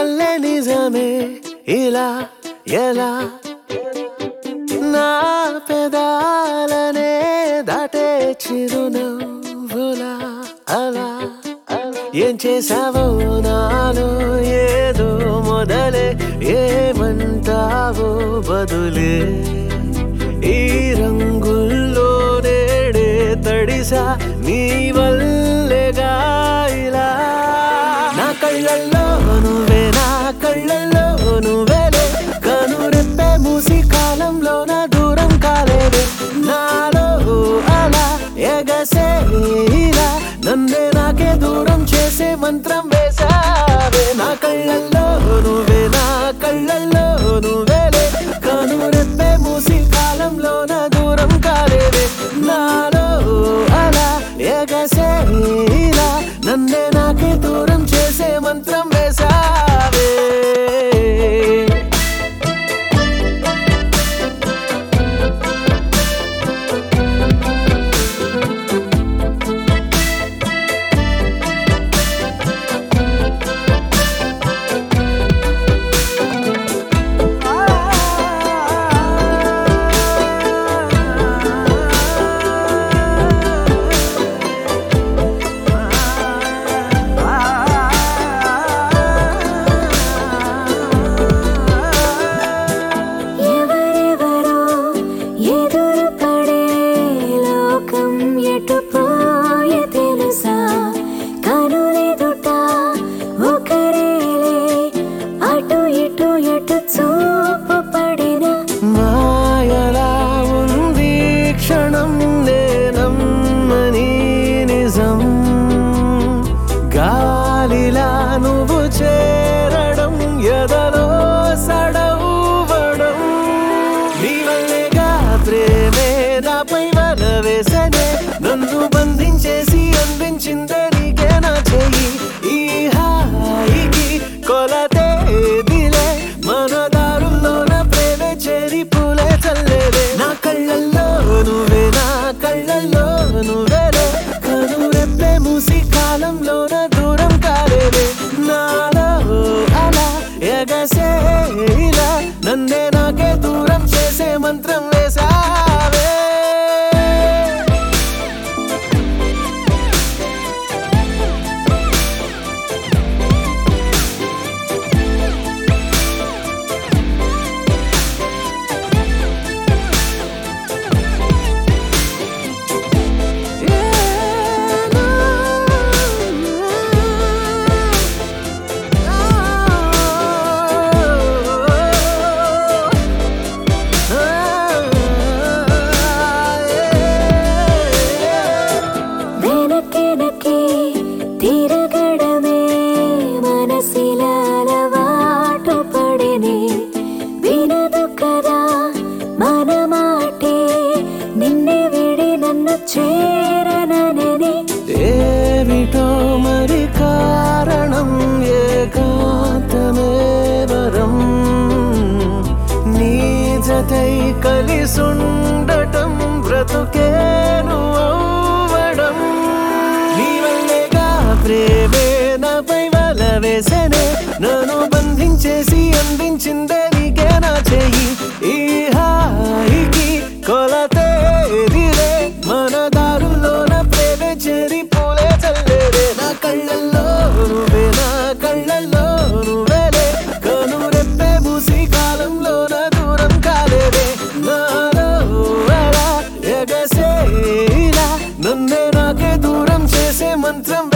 వల్లే నిజమే ఇలా ఎలా నా పెదాలనే దాటే చిరునవ్వులా అలా ఏం చేసావో నాలో ఏదో మొదలే ఏమంటావో బదులే ఈ రంగుల్లో నేడే తడిసా నీ వల్లేగా ఇలా నా కళ్ళల్లో నువ్వే నా కళ్ళల్లో నువ్వేలే కనురెప్పే మూసి కాలంలో నా దూరం కాలేవే నాలో అలా ఎగసే ఇలా నన్నే నాకే దూరం చేసే మంత్రం వేసావే నా కళ్ళల్లో నువ్వే నా కళ్ళల్లో నువ్వేలే కనురెప్పే మూసి కాలంలో నా దూరం కాలేవే నాలో అలా ఎగసే ఇలా నన్నే నాకే దూరం చేసే మంత్రం వేసావే ఎవరెవరో ఎదురు పడే లోకం ఎటు పోయే తెలుసా కనులెదుట ఒకరేలే అటు ఇటు ఎటు చూపు పడిన మాయలా ఉంది క్షణం నేనమ్మని నిజం గాలిలా నువ్వు చేరడం ఎదలో సడవడం నీ వల్లేగా ప్రేమే నాపై వల వేసనే నన్ను బంధించేసి అందించిందే నీకే నా చెయ్యి ఈ హాయికి కొలతే దిలే మన దారుల్లోన ప్రేమే చేరి పూలే చల్లేదే నా కళ్ళల్లో నువ్వే నా కళ్ళల్లో నువ్వేలే కనురెప్పే మూసి కాలంలోన దూరం కాలేదే నాలో అలా ఎగసే ఇలా నన్నే నాకే దూరం చేసే మంత్రం వేసావే వెనకెనకే తిరగడమే మనసిల అలవాటు పడినే వినదు కదా మన మాటే నిన్నే విడి నన్ను చేరనని ఏమిటో మరి కారణం ఏకాంతమే వరం నీ జతై కలిసుండటం బ్రతుకేను అవ్వడం నీ వల్లేగా ప్రేమే నాపై వల వేసనే నన్ను బంధించేసి అందించిందే నీకే నా చెయ్యి ఈ హాయికి కొలతే దిలే మన దారులోన ప్రేమే చేరి పూలే చల్లేదే నా కళ్ళల్లో నువ్వే నా కళ్ళల్లో నువ్వేలే కనురెప్పే మూసి కాలంలోన దూరం కాలేదే నాలో అలా ఎగసే ఇలా నన్నే నాకే దూరం చేసే మంత్రం